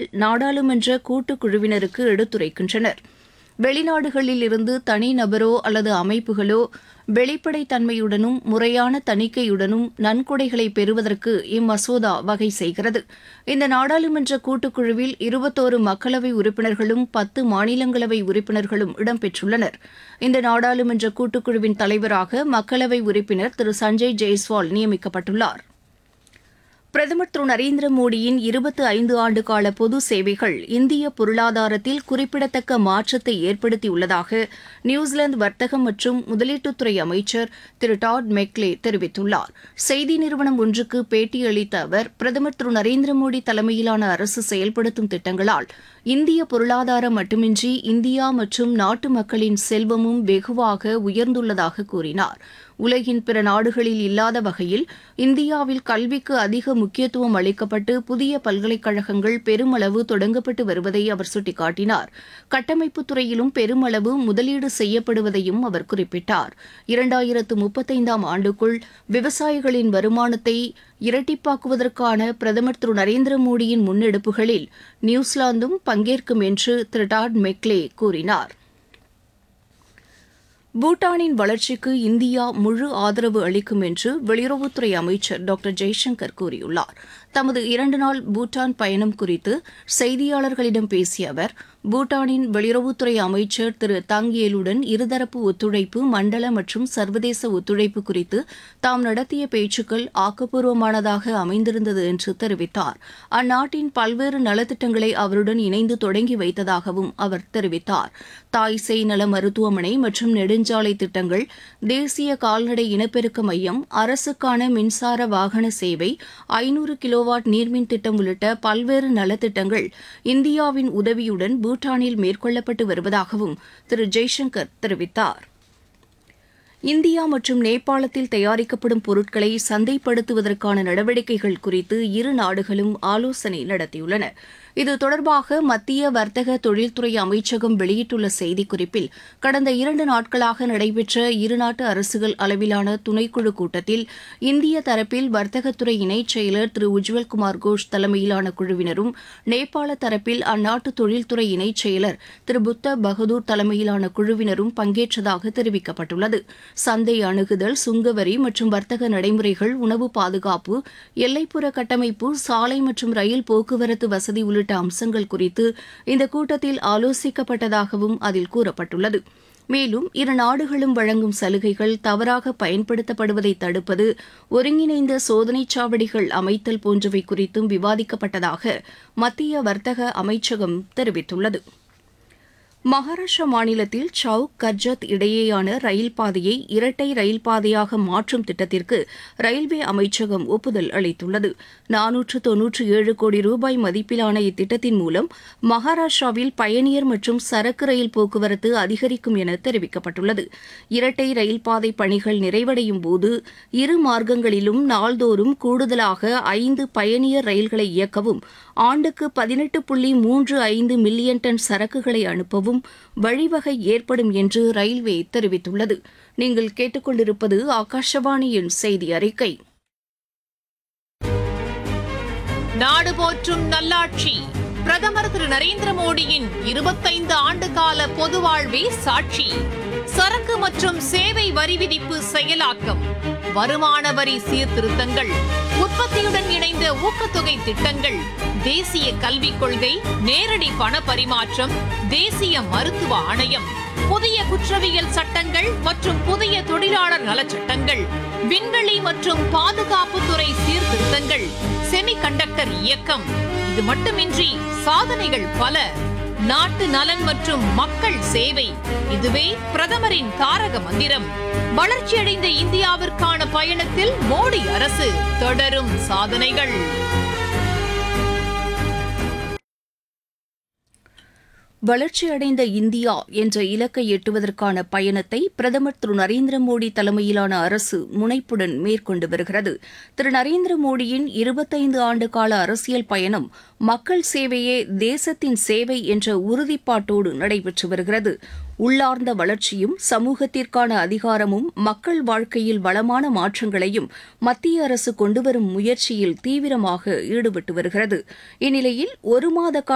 நாடாளுமன்ற கூட்டுக்குழுவினருக்கு எடுத்துரைக்கின்றனர் வெளிநாடுகளில் இருந்து தனிநபரோ அல்லது அமைப்புகளோ வெளிப்படைத்தன்மையுடனும் முறையான தணிக்கையுடனும் நன்கொடைகளை பெறுவதற்கு இம்மசோதா வகை செய்கிறது இந்த நாடாளுமன்ற கூட்டுக்குழுவில் இருபத்தோரு மக்களவை உறுப்பினர்களும் பத்து மாநிலங்களவை உறுப்பினர்களும் இடம்பெற்றுள்ளனர் இந்த நாடாளுமன்ற கூட்டுக்குழுவின் தலைவராக மக்களவை உறுப்பினர் திரு சஞ்சய் ஜெய்ஸ்வால் நியமிக்கப்பட்டுள்ளார் பிரதமர் திரு நரேந்திர மோடியின் இருபத்து ஐந்து ஆண்டு கால பொது சேவைகள் இந்திய பொருளாதாரத்தில் குறிப்பிடத்தக்க மாற்றத்தை ஏற்படுத்தியுள்ளதாக நியூசிலாந்து வர்த்தகம் மற்றும் முதலீட்டுத்துறை அமைச்சர் திரு டாட் மெக்லே தெரிவித்துள்ளார் செய்தி நிறுவனம் ஒன்றுக்கு பேட்டியளித்த அவர் பிரதமர் திரு நரேந்திர மோடி தலைமையிலான அரசு செயல்படுத்தும் திட்டங்களால் இந்திய பொருளாதாரம் மட்டுமின்றி இந்தியா மற்றும் நாட்டு மக்களின் செல்வமும் வெகுவாக உயர்ந்துள்ளதாக கூறினார் உலகின் பிற நாடுகளில் இல்லாத வகையில் இந்தியாவில் கல்விக்கு அதிக முக்கியத்துவம் அளிக்கப்பட்டு புதிய பல்கலைக்கழகங்கள் பெருமளவு தொடங்கப்பட்டு வருவதை அவர் சுட்டிக்காட்டினார் கட்டமைப்புத் துறையிலும் பெருமளவு முதலீடு செய்யப்படுவதையும் அவர் குறிப்பிட்டார் இரண்டாயிரத்து முப்பத்தைந்தாம் ஆண்டுக்குள் விவசாயிகளின் வருமானத்தை இரட்டிப்பாக்குவதற்கான பிரதமர் திரு நரேந்திர மோடியின் முன்னெடுப்புகளில் நியூசிலாந்தும் பங்கேற்கும் என்று திரு டாட் மெக்லே கூறினார் பூட்டானின் வளர்ச்சிக்கு இந்தியா முழு ஆதரவு அளிக்கும் என்று வெளியுறவுத்துறை அமைச்சர் டாக்டர் ஜெய்சங்கர் கூறியுள்ளார் தமது இரண்டு நாள் பூட்டான் பயணம் குறித்து செய்தியாளர்களிடம் பேசிய அவர் பூட்டானின் வெளியுறவுத்துறை அமைச்சர் திரு தங் ஏலுடன் இருதரப்பு ஒத்துழைப்பு மண்டல மற்றும் சர்வதேச ஒத்துழைப்பு குறித்து தாம் நடத்திய பேச்சுக்கள் ஆக்கப்பூர்வமானதாக அமைந்திருந்தது என்று தெரிவித்தார் அந்நாட்டின் பல்வேறு நலத்திட்டங்களை அவருடன் இணைந்து தொடங்கி வைத்ததாகவும் அவர் தெரிவித்தார் தாய் சேய் நல மருத்துவமனை மற்றும் நெடுஞ்சாலை திட்டங்கள் தேசிய கால்நடை இனப்பெருக்க மையம் அரசுக்கான மின்சார வாகன சேவை ஐநூறு கிலோவாட் நீர்மின் திட்டம் உள்ளிட்ட பல்வேறு நலத்திட்டங்கள் இந்தியாவின் உதவியுடன் பூட்டானில் மேற்கொள்ளப்பட்டு வருவதாகவும் திரு ஜெய்சங்கர் தெரிவித்தார் இந்தியா மற்றும் நேபாளத்தில் தயாரிக்கப்படும் பொருட்களை சந்தைப்படுத்துவதற்கான நடவடிக்கைகள் குறித்து இரு நாடுகளும் ஆலோசனை நடத்தியுள்ளன இது தொடர்பாக மத்திய வர்த்தக தொழில்துறை அமைச்சகம் வெளியிட்டுள்ள செய்திக்குறிப்பில் கடந்த இரண்டு நாட்களாக நடைபெற்ற இருநாட்டு அரசுகள் அளவிலான துணைக்குழு கூட்டத்தில் இந்திய தரப்பில் வர்த்தகத்துறை இணைச் செயலர் திரு உஜ்வல் குமார் கோஷ் தலைமையிலான குழுவினரும் நேபாள தரப்பில் அந்நாட்டு தொழில்துறை இணைச் செயலர் திரு புத்த பகதூர் தலைமையிலான குழுவினரும் பங்கேற்றதாக தெரிவிக்கப்பட்டுள்ளது சந்தை அணுகுதல் சுங்கவரி மற்றும் வர்த்தக நடைமுறைகள் உணவு பாதுகாப்பு எல்லைப்புற கட்டமைப்பு சாலை மற்றும் ரயில் போக்குவரத்து வசதி உள்ளிட்ட அம்சங்கள் குறித்து இந்த கூட்டத்தில் ஆலோசிக்கப்பட்டதாகவும் அதில் கூறப்பட்டுள்ளது மேலும் இரு நாடுகளும் வழங்கும் சலுகைகள் தவறாக பயன்படுத்தப்படுவதை தடுப்பது ஒருங்கிணைந்த சோதனைச் சாவடிகள் அமைத்தல் போன்றவை குறித்தும் விவாதிக்கப்பட்டதாக மத்திய வர்த்தக அமைச்சகம் தெரிவித்துள்ளது மகாராஷ்டிரா மாநிலத்தில் சவுக் கர்ஜத் இடையேயான ரயில் பாதையை இரட்டை ரயில் பாதையாக மாற்றும் திட்டத்திற்கு ரயில்வே அமைச்சகம் ஒப்புதல் அளித்துள்ளது நானூற்று தொன்னூற்று ஏழு கோடி ரூபாய் மதிப்பிலான இத்திட்டத்தின் மூலம் மகாராஷ்டிராவில் பயணியர் மற்றும் சரக்கு ரயில் போக்குவரத்து அதிகரிக்கும் என தெரிவிக்கப்பட்டுள்ளது இரட்டை ரயில் பாதை பணிகள் நிறைவடையும் போது இரு மார்க்கங்களிலும் நாள்தோறும் கூடுதலாக ஐந்து பயணியர் ரயில்களை இயக்கவும் ஆண்டுக்கு பதினெட்டு புள்ளி மூன்று ஐந்து மில்லியன் டன் சரக்குகளை அனுப்பவும் வழிவகை ஏற்படும் என்று ரயில்வே தெரிவித்துள்ளது நீங்கள் கேட்டுக்கொண்டிருப்பது ஆகாஷவாணியின் செய்தி அறிக்கை நாடு போற்றும் நல்லாட்சி பிரதமர் திரு நரேந்திர மோடியின் இருபத்தைந்து ஆண்டு கால பொது வாழ்வே சாட்சி சரக்கு மற்றும் சேவை வரி விதிப்பு செயலாக்கம் வருமான வரி சீர்திருத்தங்கள் உற்பத்தியுடன் இணைந்த ஊக்கத்தொகை திட்டங்கள் தேசிய கல்விக் கொள்கை நேரடி பண பரிமாற்றம் தேசிய மருத்துவ ஆணையம் புதிய குற்றவியல் சட்டங்கள் மற்றும் புதிய தொழிலாளர் நலச்சட்டங்கள் விண்வெளி மற்றும் பாதுகாப்புத்துறை சீர்திருத்தங்கள் செமிகண்டக்டர் இயக்கம் இது மட்டுமின்றி சாதனைகள் பல நாட்டு நலன் மற்றும் மக்கள் சேவை இதுவே பிரதமரின் தாரக மந்திரம் வளர்ச்சியடைந்த இந்தியாவிற்கான பயணத்தில் மோடி அரசு தொடரும் சாதனைகள் வளர்ச்சியடைந்த இந்தியா என்ற இலக்கை எட்டுவதற்கான பயணத்தை பிரதமர் திரு நரேந்திர மோடி தலைமையிலான அரசு முனைப்புடன் மேற்கொண்டு வருகிறது திரு நரேந்திர மோடியின் இருபத்தைந்து ஆண்டு கால அரசியல் பயணம் மக்கள் சேவையே தேசத்தின் சேவை என்ற உறுதிப்பாட்டோடு நடைபெற்று வருகிறது உள்ளார்ந்த வளர்ச்சியும் சமூகத்திற்கான அதிகாரமும் மக்கள் வாழ்க்கையில் வளமான மாற்றங்களையும் மத்திய அரசு கொண்டுவரும் முயற்சியில் தீவிரமாக ஈடுபட்டு வருகிறது இந்நிலையில் ஒரு மாத கால